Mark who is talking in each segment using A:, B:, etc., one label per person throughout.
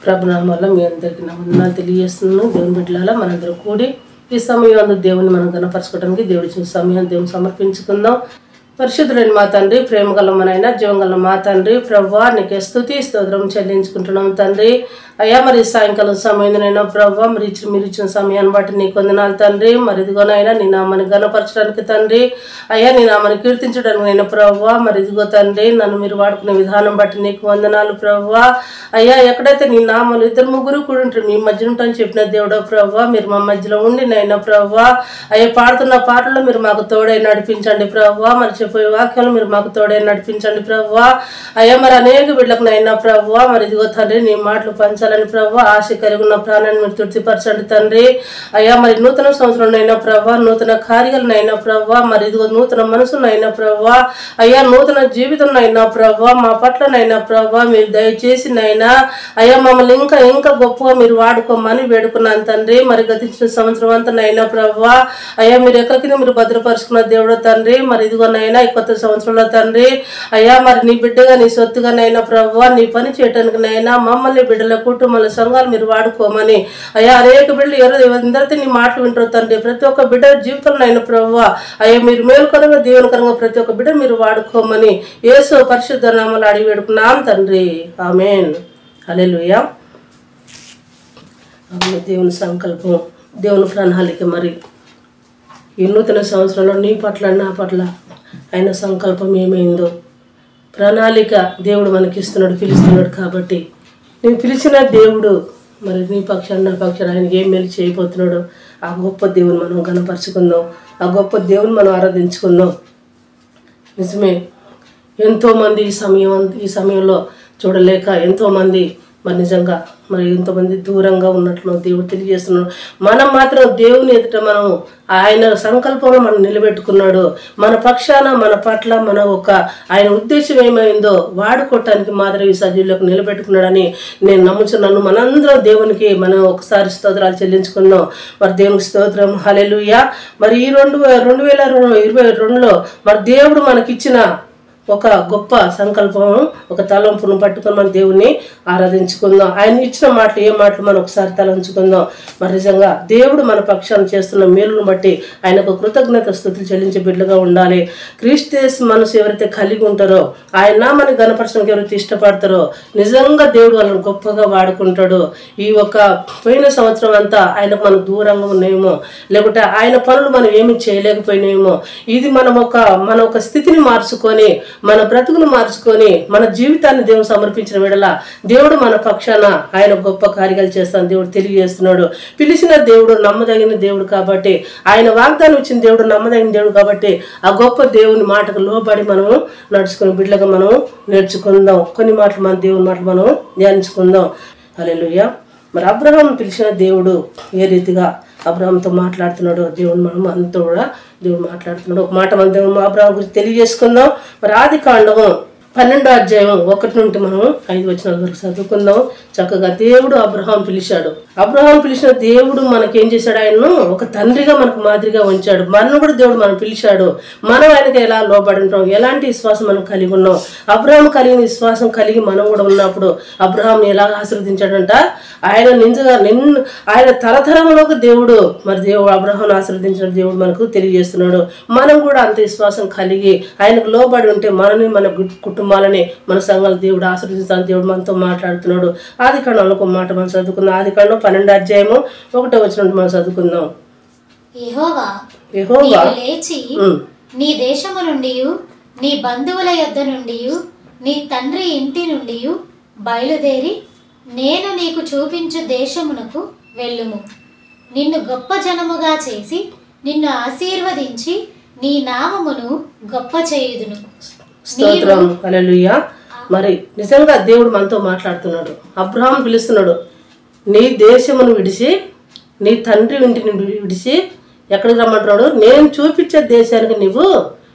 A: ప్రభునామం వల్ల మీ అందరికీ నా వందనాలు తెలియజేస్తున్నాను దేవుని బిడ్డలాల మనందరం కూడి ఈ సమయం అందు దేవుని మనం గణపరచుకోవడానికి దేవుడి ఇచ్చిన సమయం దేవుని సమర్పించుకుందాం పరిశుద్ధులైన మా తండ్రి ప్రేమ గల మనైనా జీవం గల మా తండ్రి ప్రవ్వా నీకే స్థుతి స్తోత్రం చెల్లించుకుంటున్నాం తండ్రి అయ్యా మరి ఈ సాయంకాలం సమయంలోనైనా ప్రవ్వా మరి ఇచ్చిన మీరు ఇచ్చిన సమయాన్ని బట్టి నీకు వందనాలు తండ్రి మరి ఇదిగోనైనా నీ నామాన్ని గణపరచడానికి తండ్రి అయ్యా నీ నామాన్ని కీర్తించడానికి నేను ప్రవ్వా మరి ఇదిగో తండ్రి నన్ను మీరు వాడుకునే విధానం బట్టి నీకు వందనాలు ప్రవ్వా అయ్యా ఎక్కడైతే నీ నామాలు ఇద్దరు ముగ్గురు కూడా ఉంటారు మీ మధ్య ఉంటాను చెప్పిన దేవుడో ప్రవ్వా మీరు మా మధ్యలో ఉండి నైనా ప్రవ్వా అయ్యా పాడుతున్న పాటల్లో మీరు మాకు తోడై నడిపించండి ప్రవ్వా మరి చెప్పే వాక్యాలు మీరు మాకు తోడై నడిపించండి ప్రవ్వా అయ్యా మరి అనేక బిడ్డలకు నైనా ప్రవ్వా మరి ఇదిగో తండ్రి నీ మాటలు పంచాలని ప్రవ్వా ఆశ కలిగి ఉన్న ప్రాణాన్ని మీరు తృప్తిపరచండి తండ్రి అయ్యా మరి నూతన సంవత్సరం అయినా ప్రవ్వా నూతన కార్యాలనైనా ప్రవ్వా మరి ఇదిగో నూతన మనసునైనా ప్రవ్వా అయ్యా నూతన జీవితం అయినా ప్రవ్వా మా పట్లనైనా ప్రవ్వా మీరు దయచేసి నైనా అయ్యా మమ్మల్ని ఇంకా ఇంకా గొప్పగా మీరు వాడుకోమని వేడుకున్నాను తండ్రి మరి గతించిన సంవత్సరం అంతా నైనా ప్రవ్వా అయ్యా మీరు ఎక్కడి కింద మీరు భద్రపరుచుకున్న దేవుడు తండ్రి మరి ఇదిగో నైనా ఈ కొత్త సంవత్సరంలో తండ్రి అయ్యా మరి నీ బిడ్డగా నీ సొత్తుగా నైనా ప్రవ్వా నీ పని చేయటానికి నైనా మమ్మల్ని బిడ్డల కుటుంబాల సంఘాలు మీరు వాడుకోమని అయ్యా అనేక బిడ్డలు ఎవరు అందరితో నీ మాటలు వింటారు తండ్రి ప్రతి ఒక్క బిడ్డ జీవితంలో అయిన ప్రవ్వా అయ్యా మీరు మేలుకరంగా దీవెనకరంగా ప్రతి ఒక్క బిడ్డ మీరు వాడుకోమని యేసు పరిశుద్ధ నామలు అడిగి వేడుకున్నాం తండ్రి ఆమెన్ హల్లెలూయా అవును దేవుని సంకల్పం దేవుని ప్రణాళిక మరి ఈ నూతన సంవత్సరంలో నీ పట్ల నా పట్ల ఆయన సంకల్పం ఏమైందో ప్రణాళిక దేవుడు మనకి ఇస్తున్నాడు పిలుస్తున్నాడు కాబట్టి నేను పిలిచిన దేవుడు మరి నీ పక్షాన్ని నా పక్షాన్ని ఆయనకి ఏం మేలు చేయబోతున్నాడో ఆ గొప్ప దేవుని మనం గనపరుచుకుందాం ఆ గొప్ప దేవుని మనం ఆరాధించుకుందాం నిజమే ఎంతోమంది ఈ సమయం ఈ సమయంలో చూడలేక ఎంతోమంది మరి నిజంగా మరి ఎంతోమంది దూరంగా ఉన్నట్లు దేవుడు తెలియజేస్తున్నాడు మనం మాత్రం దేవుని ఎదుట మనం ఆయన సంకల్పంలో మనం నిలబెట్టుకున్నాడు మన పక్షాన మన పట్ల మన ఒక ఆయన ఉద్దేశం ఏమైందో వాడుకోవటానికి మాత్రం ఈ సజీవులకు నిలబెట్టుకున్నాడని నేను నమ్ముచున్నాను మనందరం దేవునికి మనం ఒకసారి స్తోత్రాలు చెల్లించుకున్నాం మరి దేవునికి స్తోత్రం హలెలుయ మరి ఈ రెండు రెండు వేల ఇరవై రెండులో మరి దేవుడు మనకిచ్చిన ఒక గొప్ప సంకల్పం ఒక తలంపును పట్టుకొని మన దేవుని ఆరాధించుకుందాం ఆయన ఇచ్చిన మాటలు ఏ మాటలు మనం ఒకసారి తలంచుకుందాం మరి నిజంగా దేవుడు మన పక్షాన్ని చేస్తున్న మేలును బట్టి ఆయనకు కృతజ్ఞత స్థుతులు చెల్లించే బిడ్డగా ఉండాలి క్రీస్తేస్ మనసు ఎవరైతే కలిగి ఉంటారో ఆయన నామాన్ని గణపరచడానికి ఎవరైతే ఇష్టపడతారో నిజంగా దేవుడు వాళ్ళని గొప్పగా వాడుకుంటాడు ఈ ఒక పోయిన సంవత్సరం అంతా ఆయనకు మనం దూరంగా ఉన్నాయేమో లేకుంటే ఆయన పనులు మనం ఏమి చేయలేకపోయినాయేమో ఇది మనం ఒక మన ఒక స్థితిని మార్చుకొని మన బ్రతుకును మార్చుకొని మన జీవితాన్ని దేవుడు సమర్పించిన వేళ దేవుడు మన పక్షాన ఆయన గొప్ప కార్యాలు చేస్తాను దేవుడు తెలియజేస్తున్నాడు పిలిచిన దేవుడు నమ్మదగిన దేవుడు కాబట్టి ఆయన వాగ్దానం ఇచ్చిన దేవుడు నమ్మదగిన దేవుడు కాబట్టి ఆ గొప్ప దేవుని మాటకు లోబడి మనం నడుచుకుని బిడ్డగా మనం నేర్చుకుందాం కొన్ని మాటలు మన దేవుని మాటలు మనం ధ్యానించుకుందాం అలెలుయ్య మరి అబ్రహం పిలిచిన దేవుడు ఏ రీతిగా అబ్రహంతో మాట్లాడుతున్నాడు దేవుడు మనం అంతా కూడా దేవుడు మాట్లాడుతున్నాడు ఒక మాట మన దేవుడు అబ్రహం గురించి తెలియజేసుకుందాం మరి ఆది కాండము పన్నెండో అధ్యాయం ఒకటి నుండి మనం ఐదు వచ్చిన వరకు చదువుకుందాం చక్కగా దేవుడు అబ్రహాం పిలిచాడు అబ్రహాం పిలిచిన దేవుడు మనకేం చేశాడు ఆయన్ను ఒక తండ్రిగా మనకు మాదిరిగా ఉంచాడు మనను కూడా దేవుడు మనం పిలిచాడు మనం ఆయనకి ఎలా లోబడి ఉంటాం ఎలాంటి విశ్వాసం మనం కలిగి ఉన్నాం అబ్రహాం కలిగిన విశ్వాసం కలిగి మనం కూడా ఉన్నప్పుడు అబ్రహాం ఎలా ఆశీర్వదించాడంట ఆయన నిజంగా నిన్ను ఆయన తరతరంలోకి దేవుడు మరి దేవుడు అబ్రహాం ఆశీర్వదించిన దేవుడు మనకు తెలియజేస్తున్నాడు మనం కూడా అంత విశ్వాసం కలిగి ఆయనకు లోబడి ఉంటే మనని మన గు- కుటుంబాలని మన సంఘాల దేవుడు ఆశీర్వదించాలని దేవుడు మనతో మాట్లాడుతున్నాడు ఆది కాండంలో ఒక మాట మనం చదువుకుందాం ఆది కాండం పన్నెండు అధ్యాయము ఒకటో వచ్చినట్టు మనం చదువుకుందాం
B: యెహోవా
A: యెహోవా
B: నీవు లేచి
A: ఉమ్,
B: నీ దేశము నుండి నీ బంధువుల యొద్ద నుండి నీ తండ్రి ఇంటి నుండి బయలుదేరి నేను నీకు చూపించు దేశమునకు వెళ్ళుము నిన్ను గొప్ప జనముగా చేసి నిన్ను ఆశీర్వదించి నీ నామమును గొప్ప చేయుదును
A: స్తోత్రం హల్లెలూయా మరి నిజంగా దేవుడు మనతో మాట్లాడుతున్నాడు అబ్రహాం పిలుస్తున్నాడు నీ దేశమును విడిచి నీ తండ్రి ఇంటిని విడి- విడిచి ఎక్కడికి రమ్మంటున్నాడు నేను చూపించే దేశానికి నువ్వు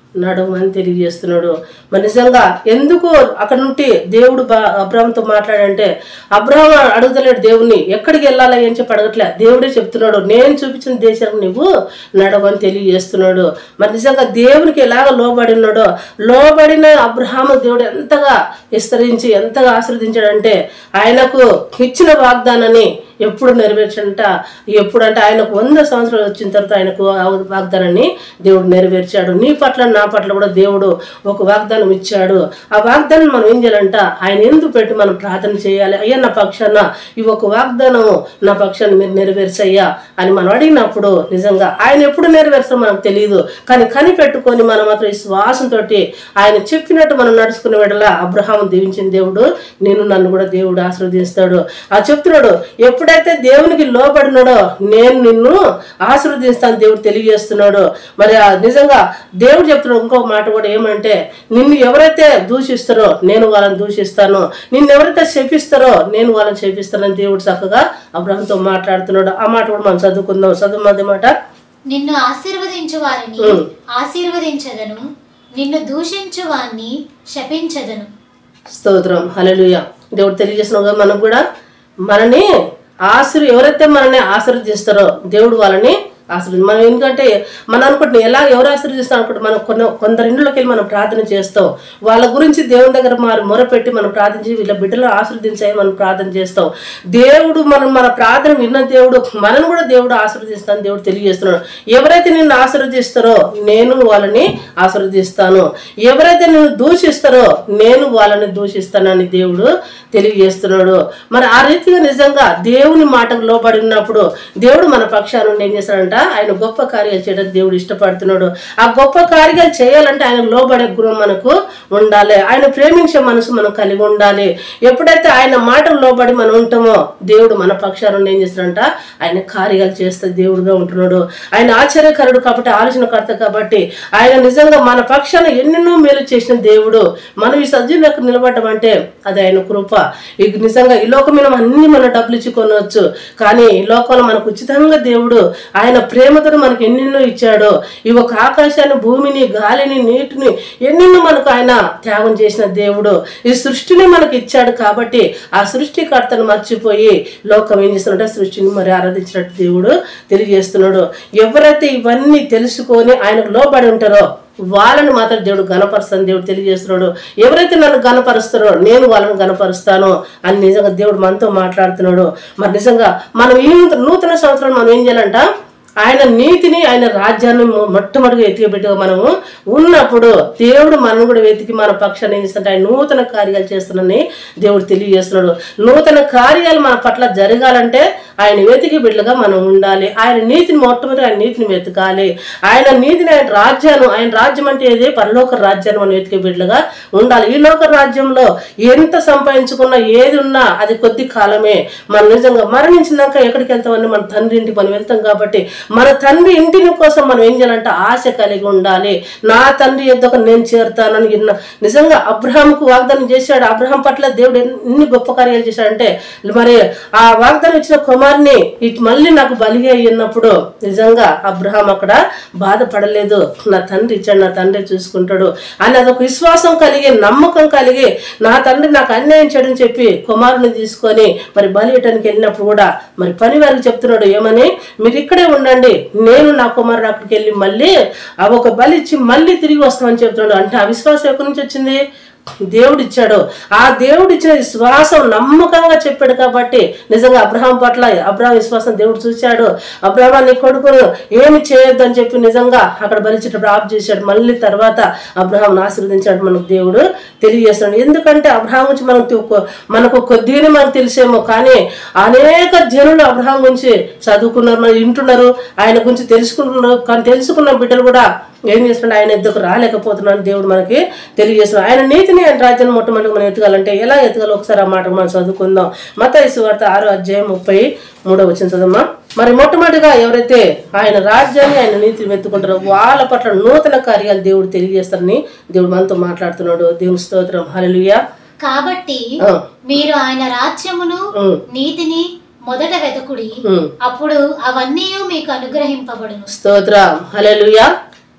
A: నడవమని తెలియజేస్తున్నాడు మరి నిజంగా ఎందుకు అక్కడ నుండి దేవుడు బా అబ్రాహంతో మాట్లాడంటే అబ్రాహం అడుగుతలేడు దేవుణ్ణి ఎక్కడికి వెళ్ళాలి అని చెప్పి అడగట్లే దేవుడే చెప్తున్నాడు నేను చూపించిన దేశానికి నువ్వు నడవని తెలియజేస్తున్నాడు మరి నిజంగా దేవునికి ఎలాగ లోబడి ఉన్నాడో లోబడిన అబ్రహాము దేవుడు ఎంతగా విస్తరించి ఎంతగా ఆశ్రదించాడంటే ఆయనకు ఇచ్చిన వాగ్దానాన్ని ఎప్పుడు నెరవేర్చంట ఎప్పుడంటే ఆయనకు వంద సంవత్సరాలు వచ్చిన తర్వాత ఆయనకు ఆ వాగ్దానాన్ని దేవుడు నెరవేర్చాడు నీ పట్ల నా పట్ల కూడా దేవుడు ఒక వాగ్దానం ఇచ్చాడు ఆ వాగ్దానం మనం ఏం చేయాలంట ఆయన ఎందుకు పెట్టి మనం ప్రార్థన చేయాలి అయ్యా నా పక్షాన ఈ ఒక వాగ్దానం నా పక్షాన్ని మీరు నెరవేర్చయ్యా అని మనం అడిగినప్పుడు నిజంగా ఆయన ఎప్పుడు నెరవేర్చడం మనకు తెలియదు కానీ కనిపెట్టుకొని మనం మాత్రం ఈ శ్వాసంతో ఆయన చెప్పినట్టు మనం నడుచుకునే వేళ అబ్రహాం దీవించిన దేవుడు నేను నన్ను కూడా దేవుడు ఆశీర్వదిస్తాడు ఆ చెప్తున్నాడు ఎప్పుడైతే దేవునికి లోబడినాడో నేను నిన్ను ఆశీర్వదిస్తాను దేవుడు తెలియజేస్తున్నాడు మరి ఆ నిజంగా దేవుడు చెప్తున్నాడు ఇంకొక మాట కూడా ఏమంటే నిన్ను ఎవరైతే దూషిస్తారో నేను వాళ్ళని దూషిస్తాను నిన్ను ఎవరైతే శపిస్తారో నేను వాళ్ళని శపిస్తానని దేవుడు చక్కగా అబ్రహంతో మాట్లాడుతున్నాడు ఆ మాట కూడా మనం చదువుకుందాం చదువు మధ్య మాట
B: నిన్ను ఆశీర్వదించు వారిని
A: ఉమ్.
B: ఆశీర్వదించదను నిన్ను దూషించు వారిని శపించదను
A: స్తోత్రం హల్లెలూయ దేవుడు తెలియజేసిన కదా మనకు కూడా మనని ఆశీర్ ఎవరైతే మనల్ని ఆశీర్వదిస్తారో దేవుడు వాళ్ళని ఆశీర్వది మనం ఎందుకంటే మనం అనుకుంటున్నాం ఎలా ఎవరు ఆశీర్వదిస్తాం అనుకుంటే మనం కొన్ని కొందరి ఇంట్లోకి వెళ్ళి మనం ప్రార్థన చేస్తాం వాళ్ళ గురించి దేవుని దగ్గర మరి మొరపెట్టి మనం ప్రార్థించి వీళ్ళ బిడ్డలు ఆశీర్వదించాయి మనం ప్రార్థన చేస్తాం దేవుడు మనం మన ప్రార్థన విన్న దేవుడు మనను కూడా దేవుడు ఆశీర్వదిస్తాను దేవుడు తెలియజేస్తున్నాడు ఎవరైతే నిన్ను ఆశీర్వదిస్తారో నేను వాళ్ళని ఆశీర్వదిస్తాను ఎవరైతే నిన్ను దూషిస్తారో నేను వాళ్ళని దూషిస్తానని దేవుడు తెలియజేస్తున్నాడు మరి ఆ రీతిగా నిజంగా దేవుని మాటకు లోబడి ఉన్నప్పుడు దేవుడు మన పక్షాన నుండి ఏం చేస్తాడంట ఆయన గొప్ప కార్యాలు చేయడానికి దేవుడు ఇష్టపడుతున్నాడు ఆ గొప్ప కార్యాలు చేయాలంటే ఆయన లోబడే గుణం మనకు ఉండాలి ఆయన ప్రేమించే మనసు మనం కలిగి ఉండాలి ఎప్పుడైతే ఆయన మాటలు లోబడి మనం ఉంటామో దేవుడు మన పక్షాన నుండి ఏం చేస్తాడంట ఆయన కార్యాలు చేస్తే దేవుడుగా ఉంటున్నాడు ఆయన ఆశ్చర్యకరుడు కాబట్టి ఆలోచనకర్త కాబట్టి ఆయన నిజంగా మన పక్షాన ఎన్నెన్నో మేలు చేసిన దేవుడు మనం ఈ సజ్జీలకు నిలబడడం అంటే అది ఆయన కృప ఇక నిజంగా ఈ లోకం మీద అన్ని మన డబ్బులు ఇచ్చి కొనవచ్చు కానీ ఈ లోకంలో మనకు ఉచితంగా దేవుడు ఆయన ప్రేమతో మనకు ఎన్నెన్నో ఇచ్చాడో ఈ ఒక ఆకాశాన్ని భూమిని గాలిని నీటిని ఎన్నెన్నో మనకు ఆయన త్యాగం చేసిన దేవుడు ఈ సృష్టిని మనకు ఇచ్చాడు కాబట్టి ఆ సృష్టికర్తను మర్చిపోయి లోకం ఏం చేస్తున్నట్టు సృష్టిని మరి ఆరాధించినట్టు దేవుడు తెలియజేస్తున్నాడు ఎవరైతే ఇవన్నీ తెలుసుకొని ఆయనకు లోబడి ఉంటారో వాళ్ళని మాత్రం దేవుడు గణపరుస్తాను దేవుడు తెలియజేస్తున్నాడు ఎవరైతే నన్ను గణపరుస్తారో నేను వాళ్ళని గణపరుస్తాను అని నిజంగా దేవుడు మనతో మాట్లాడుతున్నాడు మరి నిజంగా మనం ఈ నూతన- నూతన సంవత్సరం మనం ఏం చేయాలంట ఆయన నీతిని ఆయన రాజ్యాన్ని మొ- మొట్టమొదటిగా ఎత్తిపెట్టుగా మనము ఉన్నప్పుడు దేవుడు మనం కూడా వెతికి మన పక్షాన్ని ఏం చేస్తుంటే ఆయన నూతన కార్యాలు చేస్తున్నాడని దేవుడు తెలియజేస్తున్నాడు నూతన కార్యాలు మన పట్ల జరగాలంటే ఆయన వెతికి బిడ్డలుగా మనం ఉండాలి ఆయన నీతిని మొట్టమొదటి ఆయన నీతిని వెతకాలి ఆయన నీతిని ఆయన రాజ్యాన్ని ఆయన రాజ్యం అంటే ఏది పరలోక రాజ్యాన్ని మనం వెతికే బిడ్డలుగా ఉండాలి ఈ లోక రాజ్యంలో ఎంత సంపాదించుకున్నా ఏది ఉన్నా అది కొద్ది కాలమే మనం నిజంగా మరణించినాక ఎక్కడికి వెళ్తామని మన తండ్రి ఇంటికి మనం వెళ్తాం కాబట్టి మన తండ్రి ఇంటిని కోసం మనం ఏం చేయాలంటే ఆశ కలిగి ఉండాలి నా తండ్రి ఎద్దకు నేను చేరుతానని విన్న నిజంగా అబ్రహాంకు వాగ్దానం చేశాడు అబ్రహాం పట్ల దేవుడు ఎన్ని గొప్ప కార్యాలు చేశాడంటే మరి ఆ వాగ్దానం ఇచ్చిన కుమార్ని ఇటు మళ్ళీ నాకు బలిగా అయ్యినప్పుడు నిజంగా అబ్రహాం అక్కడ బాధపడలేదు నా తండ్రి ఇచ్చాడు నా తండ్రి చూసుకుంటాడు అని అదొక విశ్వాసం కలిగి నమ్మకం కలిగి నా తండ్రి నాకు అన్యాయం చేయడని చెప్పి కుమారుని తీసుకొని మరి బలి ఇవ్వడానికి వెళ్ళినప్పుడు కూడా మరి పని వారికి చెప్తున్నాడు ఏమని మీరు ఇక్కడే ఉండండి నేను నా కుమారుడు అక్కడికి వెళ్ళి మళ్ళీ ఆ ఒక బలి ఇచ్చి మళ్ళీ తిరిగి వస్తామని చెప్తున్నాడు అంటే ఆ విశ్వాసం ఎక్కడి నుంచి వచ్చింది దేవుడు ఇచ్చాడు ఆ దేవుడు ఇచ్చిన విశ్వాసం నమ్మకంగా చెప్పాడు కాబట్టి నిజంగా అబ్రహాం పట్ల అబ్రహాం విశ్వాసం దేవుడు చూశాడు అబ్రహాం నీ కొడుకును ఏమి చేయొద్దు అని చెప్పి నిజంగా అక్కడ బలిచేటప్పుడు ఆఫ్ చేశాడు మళ్ళీ తర్వాత అబ్రహాం ఆశీర్వదించాడు మనకు దేవుడు తెలియజేస్తున్నాడు ఎందుకంటే అబ్రహాం గురించి మనకు తె- మనకు కొద్దిగానే మనకు తెలిసేమో కానీ అనేక జనులు అబ్రహాం గురించి చదువుకున్నారు మరి వింటున్నారు ఆయన గురించి తెలుసుకుంటున్నారు కానీ తెలుసుకున్న బిడ్డలు కూడా ఏం చేస్తున్నాడు ఆయన ఎద్దుకు రాలేకపోతున్నాడు దేవుడు మనకి తెలియజేస్తున్నాడు ఆయన నీతిని ఆయన రాజ్యాన్ని మొట్టమొదటి మనం ఎత్తుకోవాలంటే ఎలా ఎత్తుకోవాలి ఒకసారి ఆ మాట మనం చదువుకుందాం మత వార్త ఆరో అధ్యాయం ముప్పై మూడో వచ్చిన చదమ్మా మరి మొట్టమొదటిగా ఎవరైతే ఆయన రాజ్యాన్ని ఆయన నీతిని ఎత్తుకుంటారో వాళ్ళ పట్ల నూతన కార్యాలు దేవుడు తెలియజేస్తారని దేవుడు మనతో మాట్లాడుతున్నాడు దేవుని స్తోత్రం హల్లెలూయా
B: కాబట్టి
A: ఆ,
B: మీరు ఆయన రాజ్యమును
A: ఉమ్,
B: నీతిని మొదట వెతకుడి
A: ఉమ్.
B: అప్పుడు అవన్నీ మీకు అనుగ్రహింపబడును
A: స్తోత్రం హల్లెలూయా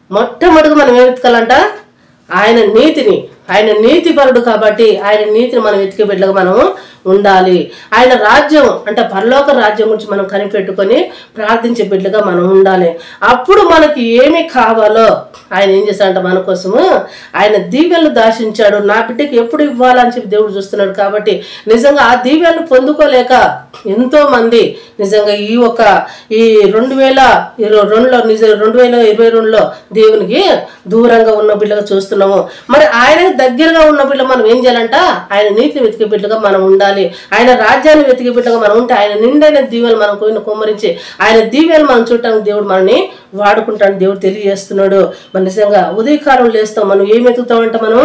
A: మొట్టమొదటిగా మనం ఏం వెతకాలంట ఆయన నీతిని ఆయన నీతి పరుడు కాబట్టి ఆయన నీతిని మనం వెతికే బిడ్డగా మనం ఉండాలి ఆయన రాజ్యం అంటే పరలోక రాజ్యం గురించి మనం కనిపెట్టుకొని ప్రార్థించే బిడ్డగా మనం ఉండాలి అప్పుడు మనకి ఏమి కావాలో ఆయన ఏం చేశాడంట మన కోసము ఆయన దీవెలను దాశించాడు నా బిడ్డకి ఎప్పుడు ఇవ్వాలని చెప్పి దేవుడు చూస్తున్నాడు కాబట్టి నిజంగా ఆ దీవెలను పొందుకోలేక ఎంతో మంది నిజంగా ఈ ఒక ఈ రెండు వేల ఇరవై రెండులో నిజ రెండు వేల ఇరవై రెండులో దేవునికి దూరంగా ఉన్న బిడ్డగా చూస్తున్నాము మరి ఆయనకు దగ్గరగా ఉన్న బిడ్డ మనం ఏం చేయాలంట ఆయన నీతిని వెతికే బిడ్డగా మనం ఉండాలి ఆయన రాజ్యాన్ని వెతికే బిడ్డగా మనం ఉంటే ఆయన నిండైన దీవెలు మనం పోయిన కుమ్మరించి ఆయన దీవెలు మనం చూడటానికి దేవుడు మనని వాడుకుంటాను దేవుడు తెలియజేస్తున్నాడు మన నిజంగా ఉదయకాలం లేస్తాం మనం ఏం వెతుకుతామంట మనం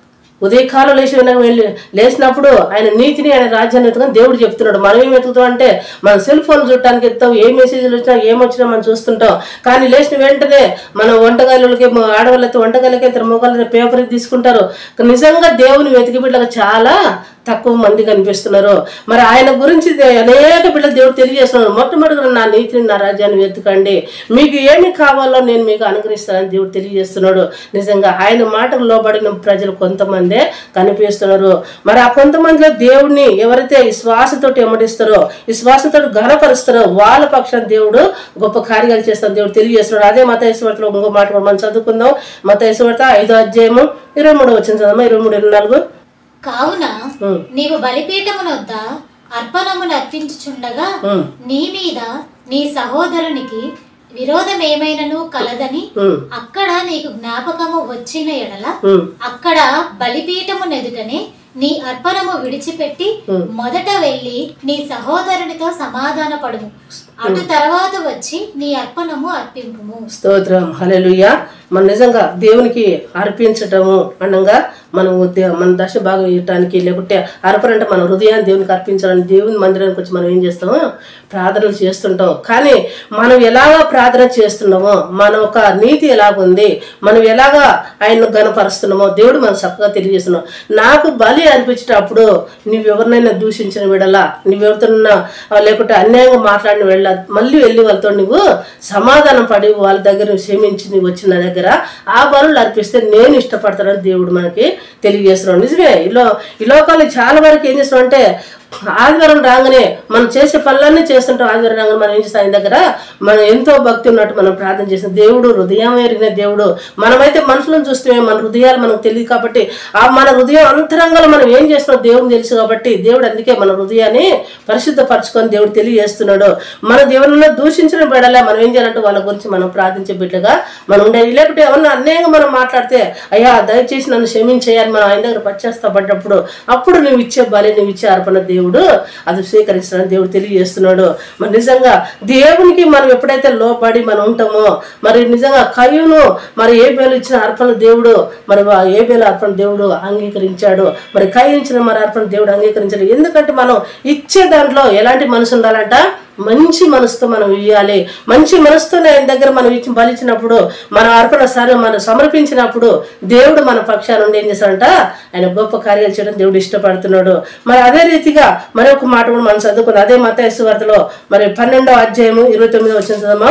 A: ఉదయకాలం లేచి వెనక వెళ్ళి లేచినప్పుడు ఆయన నీతిని ఆయన రాజ్యాన్ని ఎత్తుకొని దేవుడు చెప్తున్నాడు మనం ఏం వెతుకుతాం అంటే మనం సెల్ ఫోన్ చూడటానికి ఎత్తాం ఏ మెసేజ్లు వచ్చినా ఏం వచ్చినా మనం చూస్తుంటాం కానీ లేచిన వెంటనే మన వంటగదులకి ఆడవాళ్ళైతే వంటగదులకి ఇతర మొగలు పేపర్ తీసుకుంటారు నిజంగా దేవుని వెతికి బిడ్డగా చాలా తక్కువ మంది కనిపిస్తున్నారు మరి ఆయన గురించి దే- అనేక బిడ్డలు దేవుడు తెలియజేస్తున్నారు మొట్టమొదటిగా నా నీతిని నా రాజ్యాన్ని వెతుకండి మీకు ఏమి కావాలో నేను మీకు అనుగ్రహిస్తానని దేవుడు తెలియజేస్తున్నాడు నిజంగా ఆయన మాటకు లోబడిన ప్రజలు కొంతమందే కనిపిస్తున్నారు మరి ఆ కొంతమందిలో దేవుడిని ఎవరైతే ఈ శ్వాసతోటి ఎమ్మడిస్తారో ఈ శ్వాసతోటి ఘనపరుస్తారో వాళ్ళ పక్షాన దేవుడు గొప్ప కార్యాలు చేస్తాను దేవుడు తెలియజేస్తున్నాడు అదే మత ఈశ్వర్తలో ఇంకో మాట కూడా మనం చదువుకుందాం మత ఈశ్వర్త ఐదో అధ్యాయము ఇరవై మూడు వచ్చింది చదమ్మా ఇరవై మూడు ఇరవై నాలుగు
B: కావున
A: ఉమ్.
B: నీవు బలిపీఠమునొద్ద అర్పణమును అర్పించుచుండగా
A: ఉమ్.
B: నీ మీద నీ సహోదరునికి విరోధం ఏమైనను కలదని
A: ఉమ్.
B: అక్కడ నీకు జ్ఞాపకము వచ్చిన ఎడల
A: ఉమ్.
B: అక్కడ బలిపీఠము నెదుటనే నీ అర్పణము విడిచిపెట్టి మొదట వెళ్ళి నీ సహోదరునితో సమాధాన పడుము అటు తర్వాత వచ్చి నీ అర్పణము అర్పింపుము
A: స్తోత్రం హల్లెలూయా మన నిజంగా దేవునికి అర్పించటము అనగా మనం ఉద్య- మన దశ భాగం ఇవ్వటానికి లేకుంటే అర్పణ అంటే మన హృదయాన్ని దేవునికి అర్పించాలని దేవుని మందిరానికి వచ్చి మనం ఏం చేస్తాము ప్రార్థనలు చేస్తుంటాం కానీ మనం ఎలాగా ప్రార్థన చేస్తున్నామో మన ఒక నీతి ఎలాగుంది మనం ఎలాగా ఆయన్ను గనపరుస్తున్నామో దేవుడు మనం చక్కగా తెలియజేస్తున్నాం నాకు బలి అర్పించేటప్పుడు నువ్వు ఎవరినైనా దూషించిన విడలా నువ్వెవరితోనన్నా ఆ, లేకుంటే అన్యాయంగా మాట్లాడిన వెళ్ళ మళ్ళీ వెళ్ళి వాళ్ళతో నువ్వు సమాధానం పడి వాళ్ళ దగ్గర నువ్వు క్షమించి నువ్వు వచ్చిన నా దగ్గర ఆ బలులు అర్పిస్తే నేను ఇష్టపడతానని దేవుడు మనకి తెలియజేస్తున్నాడు నిజమే ఇలా ఈ లోకాలు చాలా వరకు ఏం చేస్తున్నాం అంటే ఆదివారం రాగానే మనం చేసే పనులన్నీ చేస్తుంటాం ఆదివారం రాగానే మనం ఏం చేస్తాం ఆయన దగ్గర మనం ఎంతో భక్తి ఉన్నట్టు మనం ప్రార్థన చేస్తాం దేవుడు హృదయం ఎరిగిన దేవుడు మనమైతే మనుషులను చూస్తే మన హృదయాలు మనకు తెలియదు కాబట్టి ఆ మన హృదయం అంతరంగంలో మనం ఏం చేస్తున్నాం దేవుని తెలుసు కాబట్టి దేవుడు అందుకే మన హృదయాన్ని పరిశుద్ధపరచుకొని దేవుడు తెలియజేస్తున్నాడు మన దేవుని దూషించిన బిడ్డలే మనం ఏం చేయాలంటే వాళ్ళ గురించి మనం ప్రార్థించే బిడ్డగా మనం ఉండాలి లేకపోతే ఎవరన్నా అన్యాయంగా మనం మాట్లాడితే అయ్యా దయచేసి నన్ను క్షమించేయాలి మనం ఆయన దగ్గర పశ్చాత్తాపడ్డప్పుడు అప్పుడు నువ్వు ఇచ్చే బలి నువ్వు ఇచ్చే అర్పణ దేవుడు అది స్వీకరిస్తాడని దేవుడు తెలియజేస్తున్నాడు మరి నిజంగా దేవునికి మనం ఎప్పుడైతే లోపడి మనం ఉంటామో మరి నిజంగా కయ్యును మరి ఏ బేలు ఇచ్చిన అర్పణ దేవుడు మరి వా- ఏ బేలు అర్పణ దేవుడు అంగీకరించాడు మరి కయ్య ఇచ్చిన మరి అర్పణ దేవుడు అంగీకరించాడు ఎందుకంటే మనం ఇచ్చే దాంట్లో ఎలాంటి మనసు ఉండాలంట మంచి మనసుతో మనం ఇవ్వాలి మంచి మనసుతో ఆయన దగ్గర మనం ఇచ్చి బలిచ్చినప్పుడు మన అర్పణ సరే మనం సమర్పించినప్పుడు దేవుడు మన పక్షాన ఉండి ఏం చేస్తాడంట ఆయన గొప్ప కార్యాలు చేయడం దేవుడు ఇష్టపడుతున్నాడు మరి అదే రీతిగా మరి ఒక మాట కూడా మనం చదువుకున్నాం అదే మత వార్తలో మరి పన్నెండో అధ్యాయము ఇరవై తొమ్మిదో వచ్చిన చదవమా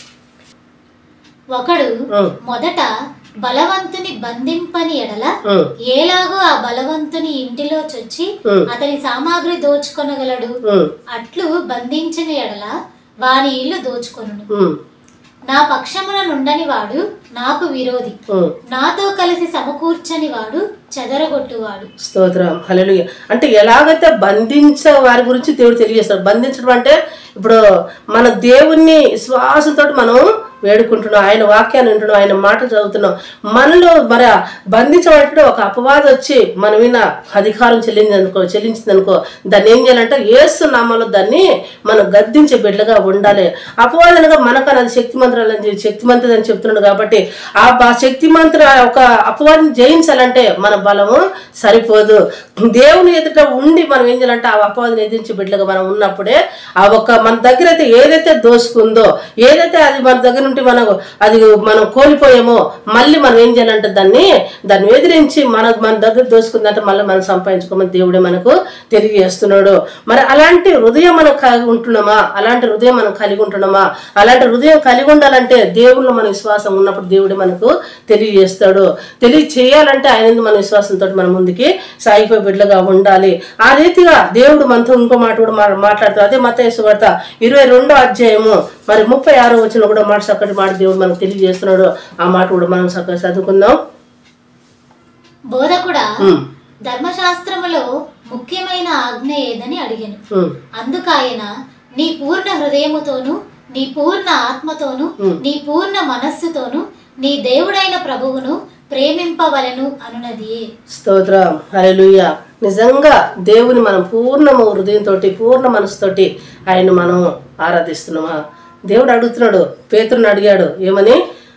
B: ఒకడు
A: ఉమ్,
B: మొదట బలవంతుని బంధింపని ఎడల
A: ఉమ్,
B: ఏలాగో ఆ బలవంతుని ఇంటిలో చొచ్చి
A: ఉమ్.
B: అతని సామాగ్రి దోచుకొనగలడు
A: ఉమ్,
B: అట్లు బంధించిన ఎడల వాని ఇల్లు దోచుకొనును
A: ఉమ్,
B: నా పక్షమున నుండని వాడు నాకు విరోధి
A: ఉమ్.
B: నాతో కలిసి సమకూర్చని వాడు చెదరగొట్టువాడు
A: స్తోత్రం హల్లెలూయా అంటే ఎలాగైతే బంధించే వారి గురించి దేవుడు తెలియజేస్తాడు బంధించడం అంటే ఇప్పుడు మన దేవుణ్ణి శ్వాసంతో మనం వేడుకుంటున్నాం ఆయన వాక్యాన్ని వింటున్నాం ఆయన మాటలు చదువుతున్నాం మనలో మరి బంధించబడితే ఒక అపవాదం వచ్చి మన మీద అధికారం చెల్లిందనుకో చెల్లించిందనుకో దాన్ని ఏం చేయాలంటే ఏసు నామంలో దాన్ని మనం గద్దించే బిడ్డగా ఉండాలి అపవాదనగా మనకని అది శక్తిమంత్రాలు అని చెప్పి- శక్తిమంతుడు అని చెప్తున్నాడు కాబట్టి ఆ బ- శక్తిమంతుడు ఒక అపవాదిని జయించాలంటే మన బలము సరిపోదు దేవుని ఎదుట ఉండి మనం ఏం చేయాలంటే ఆ అపవాదిని ఎదిరించి బిడ్డలుగా మనం ఉన్నప్పుడే ఆ ఒక్క మన దగ్గర అయితే ఏదైతే దోసుకుందో ఏదైతే అది మన దగ్గర నుండి మనకు అది మనం కోల్పోయామో మళ్ళీ మనం ఏం చేయాలంటే దాన్ని దాన్ని ఎదిరించి మన మన దగ్గర దోసుకుందంటే మళ్ళీ మనం సంపాదించుకోమని దేవుడే మనకు తెలియజేస్తున్నాడు మరి అలాంటి హృదయం మనం కలిగి ఉంటున్నామా అలాంటి హృదయం మనం కలిగి ఉంటున్నామా అలాంటి హృదయం కలిగి ఉండాలంటే దేవుళ్ళు మన విశ్వాసం ఉన్నప్పుడు దేవుడే మనకు తెలియజేస్తాడు తెలియచేయాలంటే ఆయన ఎందు మన విశ్వాసంతో మన ముందుకి సాగిపోయి బిడ్డలుగా ఉండాలి ఆ రీతిగా దేవుడు మనతో ఇంకో మాట కూడా మా- మాట్లాడుతాడు అదే మత వార్త ఇరవై రెండో అధ్యాయము మరి ముప్పై ఆరో వచ్చిన కూడా మాట చక్కటి మాట దేవుడు మనకు తెలియజేస్తున్నాడు ఆ మాట కూడా మనం చక్కగా చదువుకుందాం
B: బోధకుడా
A: ఉమ్,
B: ధర్మశాస్త్రములో ముఖ్యమైన ఆజ్ఞ ఏదని అడిగాను
A: ఉమ్,
B: అందుకాయన నీ పూర్ణ హృదయముతోను నీ పూర్ణ ఆత్మతోను నీ పూర్ణ మనస్సుతోను నీ దేవుడైన ప్రభువును ప్రేమింపవలెను అనునదియే
A: స్తోత్రం హల్లెలూయా నిజంగా దేవుని మనం పూర్ణము హృదయంతో పూర్ణ మనసుతోటి ఆయన మనం ఆరాధిస్తున్నామా దేవుడు అడుగుతున్నాడు పేతురుని అడిగాడు ఏమని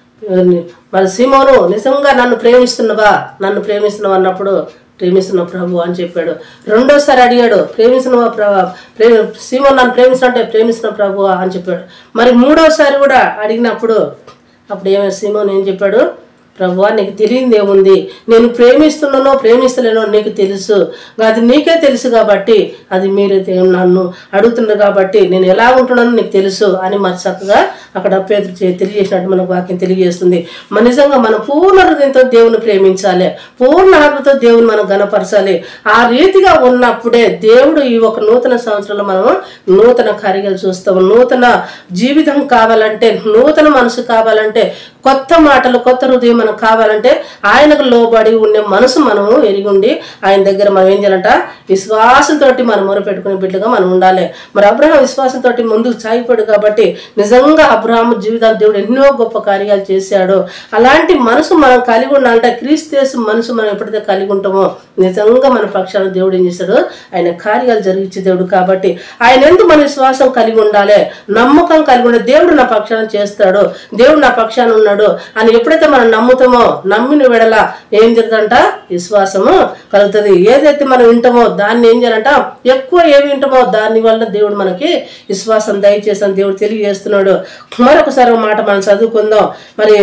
A: మరి సీమోను నిజంగా నన్ను ప్రేమిస్తున్నావా నన్ను ప్రేమిస్తున్నావా అన్నప్పుడు ప్రేమిస్తున్న ప్రభు అని చెప్పాడు రెండోసారి అడిగాడు ప్రేమిస్తున్న ప్రభు ప్రేమ సీమోను నన్ను ప్రేమిస్తున్నట్టే ప్రేమిస్తున్న ప్రభు అని చెప్పాడు మరి మూడోసారి కూడా అడిగినప్పుడు అప్పుడు ఏమైనా సీమోన్ ఏం చెప్పాడు ప్రభువా నీకు తెలియంది ఏముంది నేను ప్రేమిస్తున్నానో ప్రేమిస్తలేనో నీకు తెలుసు అది నీకే తెలుసు కాబట్టి అది మీరు తే- నన్ను అడుగుతున్నారు కాబట్టి నేను ఎలా ఉంటున్నానో నీకు తెలుసు అని మరి చక్కగా అక్కడ పేదలు తెలియజేసినట్టు మనకు వాక్యం తెలియజేస్తుంది మన నిజంగా మనం పూర్ణ హృదయంతో దేవుని ప్రేమించాలి పూర్ణ ఆత్మతో దేవుని మనం గనపరచాలి ఆ రీతిగా ఉన్నప్పుడే దేవుడు ఈ ఒక నూతన సంవత్సరంలో మనం నూతన కార్యాలు చూస్తాం నూతన జీవితం కావాలంటే నూతన మనసు కావాలంటే కొత్త మాటలు కొత్త హృదయం మనకు కావాలంటే ఆయనకు లోబడి ఉండే మనసు మనము ఎరిగి ఉండి ఆయన దగ్గర మనం ఏం చేయాలంట విశ్వాసంతో మనం మొరపెట్టుకునే బిడ్డగా మనం ఉండాలి మరి అబ్రహం విశ్వాసంతో ముందుకు సాగిపోయాడు కాబట్టి నిజంగా అబ్రహాం జీవితాలు దేవుడు ఎన్నో గొప్ప కార్యాలు చేశాడు అలాంటి మనసు మనం కలిగి ఉండాలంటే క్రీస్తేసు మనసు మనం ఎప్పుడైతే కలిగి ఉంటామో నిజంగా మన పక్షాన దేవుడు ఏం చేస్తాడు ఆయన కార్యాలు జరిగించే దేవుడు కాబట్టి ఆయన ఎందుకు మన విశ్వాసం కలిగి ఉండాలి నమ్మకం కలిగి ఉండాలి దేవుడు నా పక్షాన చేస్తాడు దేవుడు నా పక్షాన ఉన్నాడు అని ఎప్పుడైతే మనం నమ్ముతామో నమ్మిన వెడల ఏం జరుగుతుందంట విశ్వాసము కలుగుతుంది ఏదైతే మనం వింటామో దాన్ని ఏం చేయాలంట ఎక్కువ ఏమి వింటామో దాని వల్ల దేవుడు మనకి విశ్వాసం దయచేసి దేవుడు తెలియజేస్తున్నాడు మరొకసారి ఒక మాట మనం చదువుకుందాం మరి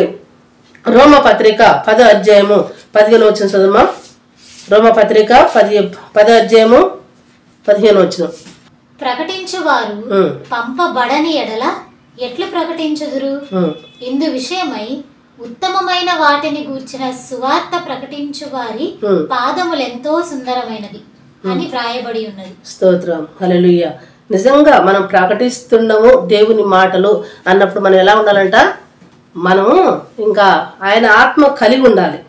A: రోమ పత్రిక పదో అధ్యాయము పదిహేను వచ్చిన చదువుమా రోమ పత్రిక పది పదో అధ్యాయము పదిహేను వచ్చిన
B: ప్రకటించువారు పంపబడని ఎడల ఎట్లు ప్రకటించుదురు ఇందు విషయమై ఉత్తమమైన వాటిని గూర్చిన సువార్త ప్రకటించు వారి పాదములెంతో సుందరమైనవి అని వ్రాయబడి ఉన్నది
A: స్తోత్రం హల్లెలూయ నిజంగా మనం ప్రకటిస్తున్నాము దేవుని మాటలు అన్నప్పుడు మనం ఎలా ఉండాలంట మనము ఇంకా ఆయన ఆత్మ కలిగి ఉండాలి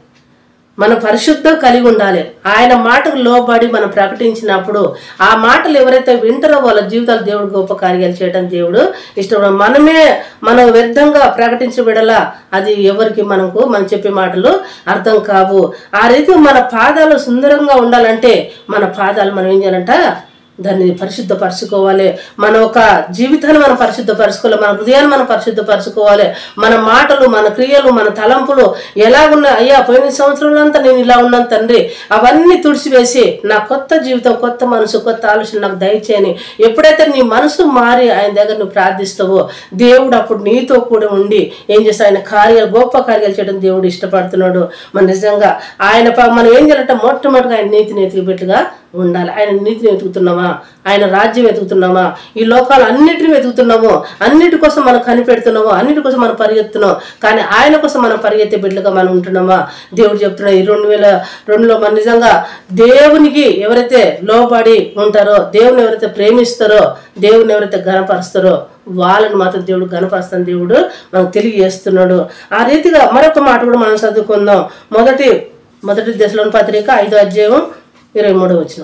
A: మన పరిశుద్ధం కలిగి ఉండాలి ఆయన మాటకు లోబడి మనం ప్రకటించినప్పుడు ఆ మాటలు ఎవరైతే వింటారో వాళ్ళ జీవితాలు దేవుడు గొప్ప కార్యాలు చేయడం దేవుడు ఇష్టం మనమే మనం వ్యర్థంగా ప్రకటించిన విడలా అది ఎవరికి మనకు మనం చెప్పే మాటలు అర్థం కావు ఆ రీతి మన పాదాలు సుందరంగా ఉండాలంటే మన పాదాలు మనం ఏం చేయాలంట దాన్ని పరిశుద్ధపరచుకోవాలి మన ఒక జీవితాన్ని మనం పరిశుద్ధపరచుకోవాలి మన హృదయాన్ని మనం పరిశుద్ధపరచుకోవాలి మన మాటలు మన క్రియలు మన తలంపులు ఎలా ఉన్నాయి అయ్యా పోయిన సంవత్సరంలో అంతా నేను ఇలా ఉన్నాను తండ్రి అవన్నీ తుడిచివేసి నా కొత్త జీవితం కొత్త మనసు కొత్త ఆలోచన నాకు దయచేయని ఎప్పుడైతే నీ మనసు మారి ఆయన దగ్గర నువ్వు ప్రార్థిస్తావో దేవుడు అప్పుడు నీతో కూడా ఉండి ఏం చేస్తా ఆయన కార్యాలు గొప్ప కార్యాలు చేయడం దేవుడు ఇష్టపడుతున్నాడు మన నిజంగా ఆయన ప- మనం ఏం చేయాలంటే మొట్టమొదటిగా ఆయన నీతిని ఎతికిపెట్టుగా ఉండాలి ఆయన నీతిని వెతుకుతున్నామా ఆయన రాజ్యం వెతుకుతున్నామా ఈ లోకాలు అన్నిటిని వెతుకుతున్నాము అన్నిటి కోసం మనం కనిపెడుతున్నాము అన్నిటి కోసం మనం పరిగెత్తున్నాం కానీ ఆయన కోసం మనం పరిగెత్తే బిడ్డలుగా మనం ఉంటున్నామా దేవుడు చెప్తున్నా ఈ రెండు వేల రెండులో మన నిజంగా దేవునికి ఎవరైతే లోబడి ఉంటారో దేవుని ఎవరైతే ప్రేమిస్తారో దేవుని ఎవరైతే గనపరుస్తారో వాళ్ళని మాత్రం దేవుడు గనపరుస్తాను దేవుడు మనకు తెలియజేస్తున్నాడు ఆ రీతిగా మరొక మాట కూడా మనం చదువుకుందాం మొదటి మొదటి దశలోని పత్రిక ఐదో అధ్యాయం ఇరవై మూడో వచ్చిన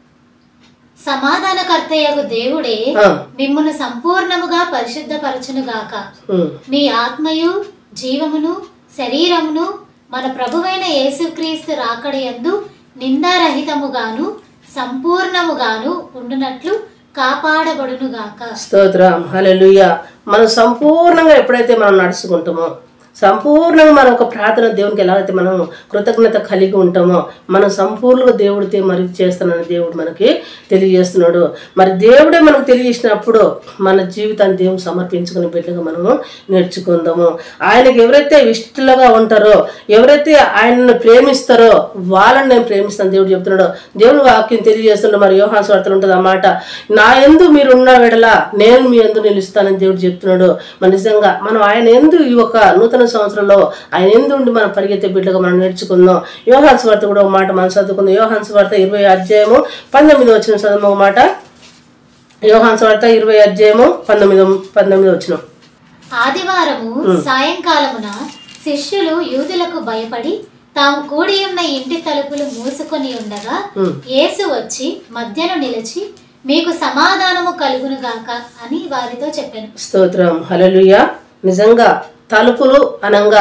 B: సమాధానకర్తయగు దేవుడే మిమ్మును సంపూర్ణముగా పరిశుద్ధపరచునుగాక మీ ఆత్మయు జీవమును శరీరమును మన ప్రభువైన యేసుక్రీస్తు రాకడయందు నిందారహితముగాను సంపూర్ణముగాను ఉండునట్లు కాపాడబడునుగాక
A: స్తోత్రం హల్లెలూయా మనం సంపూర్ణంగా ఎప్పుడైతే మనం నడుచుకుంటామో సంపూర్ణంగా మనం ఒక ప్రార్థన దేవునికి ఎలాగైతే మనం కృతజ్ఞత కలిగి ఉంటామో మనం సంపూర్ణంగా దేవుడితో మరి చేస్తానని దేవుడు మనకి తెలియజేస్తున్నాడు మరి దేవుడే మనకు తెలియజేసినప్పుడు మన జీవితాన్ని దేవుని సమర్పించుకునే బిడ్డగా మనము నేర్చుకుందాము ఆయనకి ఎవరైతే ఇష్టలుగా ఉంటారో ఎవరైతే ఆయనను ప్రేమిస్తారో వాళ్ళని నేను ప్రేమిస్తాను దేవుడు చెప్తున్నాడు దేవుని వాక్యం తెలియజేస్తున్నాడు మరి యోహాన్ స్వార్థలు ఉంటుంది ఆ మాట నా ఎందు మీరు ఉన్న వెడల నేను మీ ఎందు నిలుస్తానని దేవుడు చెప్తున్నాడు మన నిజంగా మనం ఆయన ఎందు ఈ ఒక నూతన సంవత్సరంలో ఆయన ఎందు ఉండి మనం పరిగెత్తే బిడ్డగా మనం నేర్చుకుందాం యోహాన్ స్వార్థ కూడా ఒక మాట మనం చదువుకుందాం యోహాన్ స్వార్థ ఇరవై అధ్యాయము పంతొమ్మిది వచ్చిన చదువు ఒక మాట యోహాన్ స్వార్థ ఇరవై అధ్యాయము పంతొమ్మిది పంతొమ్మిది వచ్చిన
B: ఆదివారము సాయంకాలమున శిష్యులు యూదులకు భయపడి తాము కూడి ఉన్న ఇంటి తలుపులు మూసుకొని ఉండగా యేసు వచ్చి మధ్యలో నిలిచి మీకు సమాధానము కలుగును గాక అని వారితో చెప్పాను
A: స్తోత్రం హల్లెలూయా నిజంగా తలుపులు అనంగా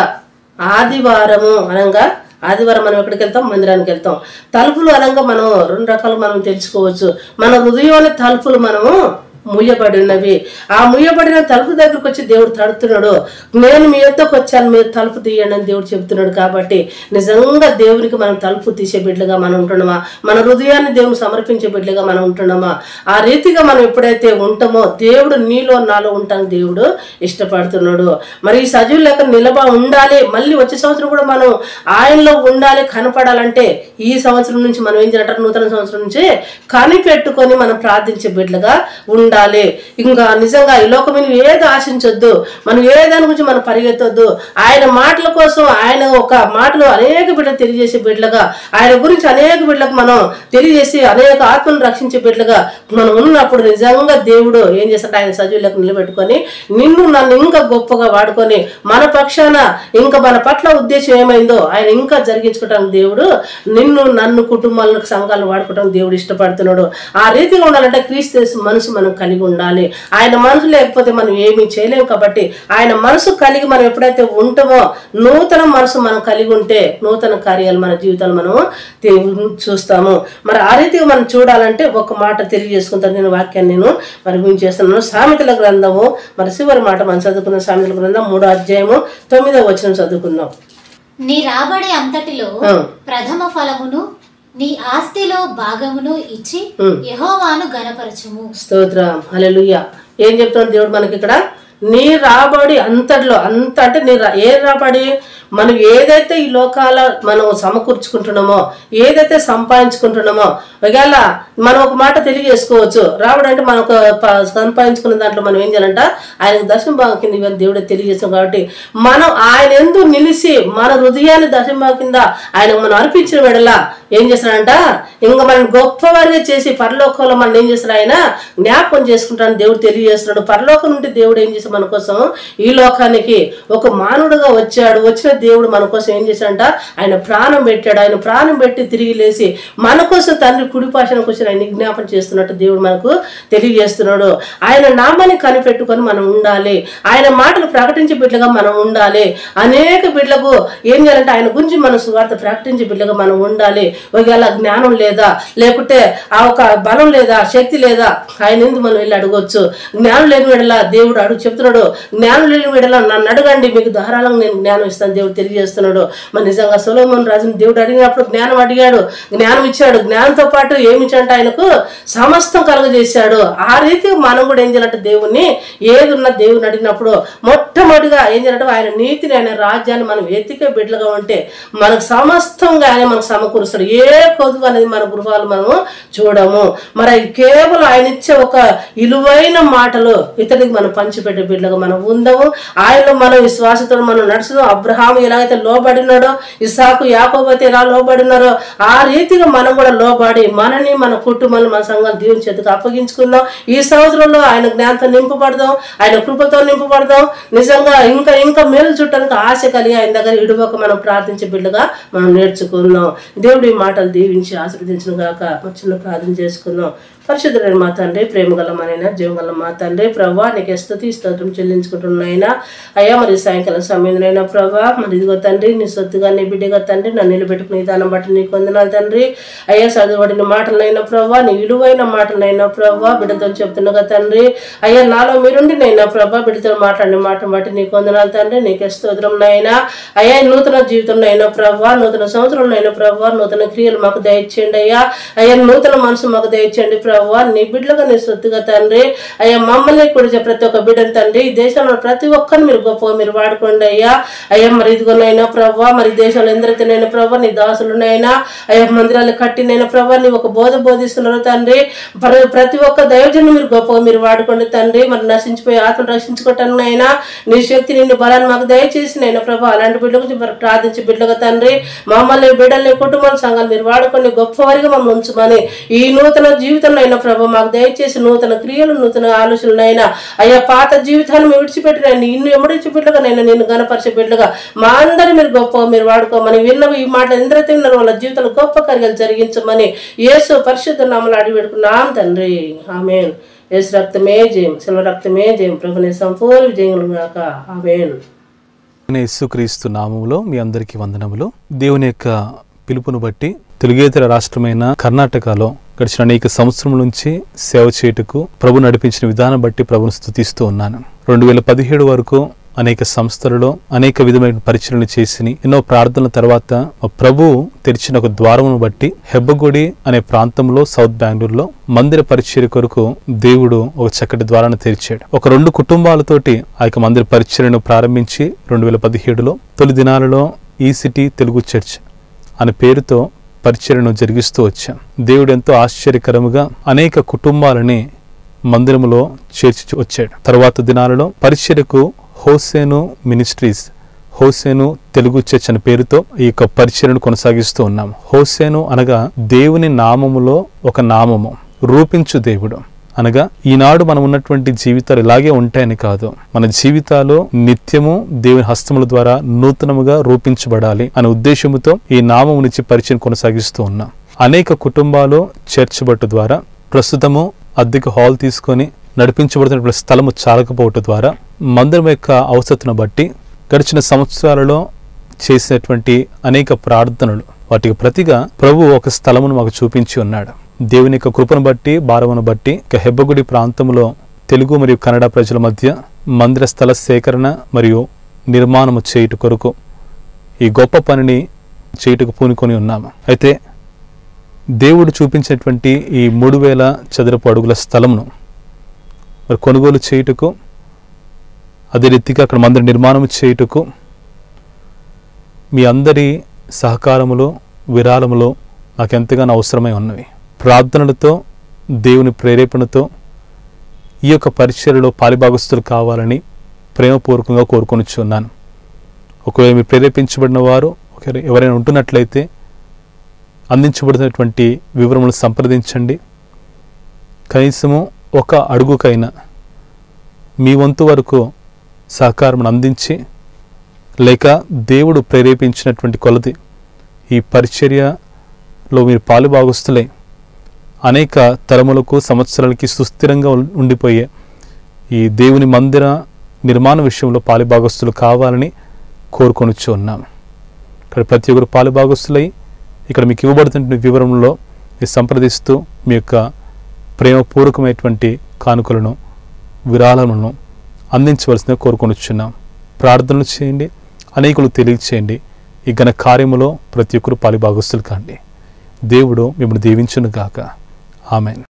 A: ఆదివారము అనంగా ఆదివారం మనం ఎక్కడికి వెళ్తాం మందిరానికి వెళ్తాం తలుపులు అనంగా మనం రెండు రకాలు మనం తెలుసుకోవచ్చు మన హృదయంలో తలుపులు మనము ముయ్యబడి ఉన్నవి ఆ ముయ్యబడిన తలుపు దగ్గరకు వచ్చి దేవుడు తడుతున్నాడు నేను మీ యొద్దకు వచ్చాను మీరు తలుపు తీయండి అని దేవుడు చెప్తున్నాడు కాబట్టి నిజంగా దేవునికి మనం తలుపు తీసే బిడ్డగా మనం ఉంటున్నామా మన హృదయాన్ని దేవుని సమర్పించే బిడ్డగా మనం ఉంటున్నామా ఆ రీతిగా మనం ఎప్పుడైతే ఉంటామో దేవుడు నీలో నాలో ఉంటాను దేవుడు ఇష్టపడుతున్నాడు మరి ఈ సజీవు లెక్క నిలబ ఉండాలి మళ్ళీ వచ్చే సంవత్సరం కూడా మనం ఆయనలో ఉండాలి కనపడాలంటే ఈ సంవత్సరం నుంచి మనం ఏం చేయాలంటారు నూతన సంవత్సరం నుంచి కనిపెట్టుకొని మనం ప్రార్థించే బిడ్డగా ఉండాలి ఇంకా నిజంగా ఈ లోకం మీద ఏది ఆశించొద్దు మనం ఏ దాని గురించి మనం పరిగెత్తొద్దు ఆయన మాటల కోసం ఆయన ఒక మాటలు అనేక బిడ్డలు తెలియజేసే బిడ్డలుగా ఆయన గురించి అనేక బిడ్డలకు మనం తెలియజేసి అనేక ఆత్మను రక్షించే బిడ్డలుగా మనం ఉన్నప్పుడు నిజంగా దేవుడు ఏం చేస్తాడు ఆయన సజీవులకు నిలబెట్టుకొని నిన్ను నన్ను ఇంకా గొప్పగా వాడుకొని మన పక్షాన ఇంకా మన పట్ల ఉద్దేశం ఏమైందో ఆయన ఇంకా జరిగించుకోవటానికి దేవుడు నిన్ను నన్ను కుటుంబాలను సంఘాలను వాడుకోవడానికి దేవుడు ఇష్టపడుతున్నాడు ఆ రీతిగా ఉండాలంటే క్రీస్తు మనసు మనం కలిగి ఉండాలి ఆయన మనసు లేకపోతే మనం ఏమీ చేయలేము కాబట్టి ఆయన మనసు కలిగి మనం ఎప్పుడైతే ఉంటామో నూతన మనసు మనం కలిగి ఉంటే నూతన కార్యాలు మన జీవితాలు మనం తే- చూస్తాము మరి ఆ రీతిగా మనం చూడాలంటే ఒక మాట తెలియజేసుకుంటాను నేను వాక్యాన్ని నేను మరి మేము చేస్తున్నాను సామెతల గ్రంథము మరి చివరి మాట మనం చదువుకున్న సామెతల గ్రంథం మూడో అధ్యాయము తొమ్మిదో వచనం చదువుకుందాం
B: నీ రాబడి అంతటిలో
A: ఆ.
B: ప్రథమ ఫలమును నీ ఆస్తిలో భాగమును ఇచ్చి యెహోవాను గనపరచుము
A: స్తోత్రం హల్లెలూయా ఏం చెప్తున్నాడు దేవుడు మనకి ఇక్కడ నీ రాబడి అంతటిలో అంత అంటే నీ రా- ఏ రాబడి మనం ఏదైతే ఈ లోకాల మనం సమకూర్చుకుంటున్నామో ఏదైతే సంపాదించుకుంటున్నామో ఒకవేళ మనం ఒక మాట తెలియజేసుకోవచ్చు రాబడి అంటే మనం ఒక ప- సంపాదించుకున్న దాంట్లో మనం ఏం చేయాలంట ఆయనకు దశమ భాగం కింద ఇవన్నీ దేవుడే తెలియజేస్తాం కాబట్టి మనం ఆయన ఎందు నిలిచి మన హృదయాన్ని దశమ భాగం కింద ఆయనకు మనం అర్పించిన వెడలా ఏం చేస్తాడంట ఇంకా మనం గొప్పవారిగా చేసి పరలోకంలో మనం ఏం చేస్తాడు ఆయన జ్ఞాపకం చేసుకుంటాను దేవుడు తెలియజేస్తున్నాడు పరలోకం నుండి దేవుడు ఏం చేశాడు మన కోసం ఈ లోకానికి ఒక మానవుడుగా వచ్చాడు వచ్చిన దేవుడు మన కోసం ఏం చేశాడంట ఆయన ప్రాణం పెట్టాడు ఆయన ప్రాణం పెట్టి తిరిగి లేచి మన కోసం తండ్రి కుడి పాషణ కోసం ఆయన జ్ఞాపం చేస్తున్నట్టు దేవుడు మనకు తెలియజేస్తున్నాడు ఆయన నామాన్ని కనిపెట్టుకొని మనం ఉండాలి ఆయన మాటలు ప్రకటించే బిడ్డగా మనం ఉండాలి అనేక బిడ్డలకు ఏం చేయాలంటే ఆయన గురించి మన సువార్త ప్రకటించే బిడ్డగా మనం ఉండాలి ఒకవేళ జ్ఞానం లేదా లేకుంటే ఆ ఒక బలం లేదా శక్తి లేదా ఆయన ఎందుకు మనం వెళ్ళి అడగొచ్చు జ్ఞానం లేని విడలా దేవుడు అడుగు చెప్తున్నాడు జ్ఞానం లేని విడలా నన్ను అడగండి మీకు ధారాళంగా నేను జ్ఞానం ఇస్తాను దేవుడు తెలియజేస్తున్నాడు మరి నిజంగా సొలోమోన్ రాజుని దేవుడు అడిగినప్పుడు జ్ఞానం అడిగాడు జ్ఞానం ఇచ్చాడు జ్ఞానంతో పాటు ఏమి ఇచ్చాడంటే ఆయనకు సమస్తం కలుగజేశాడు ఆ రీతిగా మనం కూడా ఏం చేయాలంటే దేవుణ్ణి ఏది ఉన్న దేవుని అడిగినప్పుడు మొట్టమొదటిగా ఏం చేయాలంటే ఆయన నీతిని ఆయన రాజ్యాన్ని మనం ఎత్తికే బిడ్డలుగా ఉంటే మనకు సమస్తంగా ఆయన మనకు సమకూరుస్తాడు ఏ కొదువు అనేది మన గృహాలు మనము చూడము మరి అది కేవలం ఆయన ఇచ్చే ఒక ఇలువైన మాటలు ఇతడికి మనం పంచిపెట్టే బిడ్డలుగా మనం ఉందాము ఆయనలో మనం విశ్వాసతో మనం నడుచుదాం అబ్రహాము ఎలాగైతే లోబడినాడో ఇసాకు యాకోబు అయితే ఎలా లోబడినారో ఆ రీతిగా మనం కూడా లోబడి మనని మన కుటుంబాన్ని మన సంఘాలు దేవుని చేతికి అప్పగించుకుందాం ఈ సంవత్సరంలో ఆయన జ్ఞానంతో నింపబడదాం ఆయన కృపతో నింపబడదాం నిజంగా ఇంకా ఇంకా మేలు చుట్టానికి ఆశ కలిగి ఆయన దగ్గర ఇడువక మనం ప్రార్థించే బిడ్డగా మనం నేర్చుకుందాం దేవుడి మాటలు దీవించి ఆశీర్వదించిన గాక మన చిన్న ప్రార్థన చేసుకుందాం పరిశుద్ధుడైన మా తండ్రి ప్రేమగలమైన జీవగల మా తండ్రి ప్రభా నీకు స్థుతి స్తోత్రం చెల్లించుకుంటున్నాయినా అయ్యా మరి సాయంకాలం సమయంలోనైనా ప్రభా మరి ఇదిగో తండ్రి నీ సొత్తుగా నీ బిడ్డగా తండ్రి నన్ను నిలబెట్టుకునే దాన్ని బట్టి నీకు వందనాలు తండ్రి అయ్యా చదువుబడిన మాటలైనా ప్రభా నీ విలువైన మాటలైనా ప్రభా బిడ్డతో చెప్తున్నగా తండ్రి అయ్యా నాలో మీరుండి నైనా ప్రభా బిడ్డతో మాట్లాడిన మాట బట్టి నీకు వందనాలు తండ్రి నీకు స్తోత్రం నైనా అయ్యా ఈ నూతన జీవితం అయినా ప్రభా నూతన సంవత్సరం అయినా ప్రభా నూతన క్రియలు మాకు దయచేయండి అయ్యా అయ్యా నూతన మనసు మాకు దయచేయండి ప్రభా నీ బిడ్డలుగా నీ సొత్తుగా తండ్రి అయ్యా మమ్మల్ని కూడా ప్రతి ఒక్క బిడ్డను తండ్రి ఈ దేశంలో ప్రతి ఒక్కరిని మీరు గొప్ప మీరు వాడుకోండి అయ్యా అయ్యా మరి ఇదిగోనైనా ప్రభా మరి దేశంలో ఎందరైతేనైనా ప్రభా నీ దాసులునైనా అయ్యా మందిరాలు కట్టినైనా ప్రభా నీ ఒక బోధ బోధిస్తున్నారు తండ్రి ప్ర- ప్రతి ఒక్క దైవజన్ని మీరు గొప్ప మీరు వాడుకోండి తండ్రి మరి నశించిపోయి ఆత్మను రక్షించుకోవటానికి అయినా నీ శక్తి నిన్ను బలాన్ని మాకు దయచేసి నైనా ప్రభా అలాంటి బిడ్డ గురించి మరి ప్రార్థించి బిడ్డగా తండ్రి మమ్మల్ని బిడ్డల్ని కుటుంబాల సంఘాలు మీరు వాడుకొని గొప్పవారిగా మమ్మల్ని ఉంచమని ఈ నూతన జీవితంలో అయినా ప్రభా మాకు దయచేసి నూతన క్రియలు నూతన ఆలోచనలైనా అయ్యా పాత జీవితాన్ని మేము విడిచిపెట్టిన ఇన్ని ఎమ్మడించి బిడ్డగా నేను నిన్ను గణపరిచే బిడ్డగా మా అందరి మీరు గొప్ప మీరు వాడుకోమని విన్న ఈ మాట ఎందరైతే విన్నారో వాళ్ళ జీవితంలో గొప్ప కార్యాలు జరిగించమని యేసు పరిశుద్ధ నామలు అడిగి పెట్టుకున్నాం తండ్రి ఆమెన్ యేసు రక్తమే జయం శిల్వ రక్తమే జయం ప్రభుని సంపూర్ణ విజయం గాక ఆమెన్
C: నేను యేసుక్రీస్తు నామములో మీ అందరికీ వందనములు దేవుని యొక్క పిలుపును బట్టి తెలుగేతర రాష్ట్రమైన కర్ణాటకలో గడిచిన అనేక సంవత్సరం నుంచి సేవ చేయుటకు ప్రభు నడిపించిన విధానం బట్టి ప్రభును స్థుతిస్తూ ఉన్నాను రెండు వేల పదిహేడు వరకు అనేక సంస్థలలో అనేక విధమైన పరిచయలు చేసి ఎన్నో ప్రార్థనల తర్వాత మా ప్రభు తెరిచిన ఒక ద్వారమును బట్టి హెబ్బగుడి అనే ప్రాంతంలో సౌత్ బెంగళూరులో మందిర పరిచర్య కొరకు దేవుడు ఒక చక్కటి ద్వారాన్ని తెరిచాడు ఒక రెండు కుటుంబాలతోటి ఆ యొక్క మందిర పరిచర్యను ప్రారంభించి రెండు వేల పదిహేడులో తొలి దినాలలో ఈ సిటీ తెలుగు చర్చ్ అనే పేరుతో పరిచర్యను జరిగిస్తూ వచ్చాం దేవుడు ఎంతో ఆశ్చర్యకరముగా అనేక కుటుంబాలని మందిరములో చేర్చి వచ్చాడు తర్వాత దినాలలో పరిచర్యకు హోసేను మినిస్ట్రీస్ హోసేను తెలుగు చర్చ్ అనే పేరుతో ఈ యొక్క పరిచర్యను కొనసాగిస్తూ ఉన్నాం హోసేను అనగా దేవుని నామములో ఒక నామము రూపించు దేవుడు అనగా ఈనాడు మనం ఉన్నటువంటి జీవితాలు ఇలాగే ఉంటాయని కాదు మన జీవితాలు నిత్యము దేవుని హస్తముల ద్వారా నూతనముగా రూపించబడాలి అనే ఉద్దేశముతో ఈ నామము నుంచి పరిచయం కొనసాగిస్తూ ఉన్నాం అనేక కుటుంబాలు చర్చ్ బట్టు ద్వారా ప్రస్తుతము అద్దెకు హాల్ తీసుకొని నడిపించబడుతున్న స్థలము చాలకపోవటం ద్వారా మందిరం యొక్క అవసరతను బట్టి గడిచిన సంవత్సరాలలో చేసినటువంటి అనేక ప్రార్థనలు వాటికి ప్రతిగా ప్రభు ఒక స్థలమును మాకు చూపించి ఉన్నాడు దేవుని యొక్క కృపను బట్టి భారమును బట్టి ఇక హెబ్బగుడి ప్రాంతంలో తెలుగు మరియు కన్నడ ప్రజల మధ్య మందిర స్థల సేకరణ మరియు నిర్మాణము చేయుట కొరకు ఈ గొప్ప పనిని చేయుటకు పూనుకొని ఉన్నాము అయితే దేవుడు చూపించినటువంటి ఈ మూడు వేల చదరపు అడుగుల స్థలమును మరి కొనుగోలు చేయుటకు అదే రీతిగా అక్కడ మందిర నిర్మాణం చేయుటకు మీ అందరి సహకారములో విరాళములో నాకు ఎంతగానో అవసరమై ఉన్నవి ప్రార్థనలతో దేవుని ప్రేరేపణతో ఈ యొక్క పరిచర్యలో పాలిభాగస్తులు కావాలని ప్రేమపూర్వకంగా కోరుకొనిచున్నాను ఒకవేళ మీరు ప్రేరేపించబడిన వారు ఒకవేళ ఎవరైనా ఉంటున్నట్లయితే అందించబడినటువంటి వివరములు సంప్రదించండి కనీసము ఒక అడుగుకైనా మీ వంతు వరకు సహకారం అందించి లేక దేవుడు ప్రేరేపించినటువంటి కొలది ఈ పరిచర్యలో మీరు పాలుభాగస్తులై అనేక తరములకు సంవత్సరాలకి సుస్థిరంగా ఉం- ఉండిపోయే ఈ దేవుని మందిర నిర్మాణ విషయంలో పాలుభాగస్తులు కావాలని కోరుకొనిచ్చు ఉన్నాము ఇక్కడ ప్రతి ఒక్కరు పాలుభాగస్తులై ఇక్కడ మీకు ఇవ్వబడుతున్న వివరంలో మీరు సంప్రదిస్తూ మీ యొక్క ప్రేమపూర్వకమైనటువంటి కానుకలను విరాళములను అందించవలసిందిగా కోరుకొనిచున్నాం ప్రార్థనలు చేయండి అనేకులు తెలియచేయండి ఈ ఘన కార్యములో ప్రతి ఒక్కరు పాలిభాగస్తులు కాండి దేవుడు మిమ్మల్ని దీవించును గాక ఆమెన్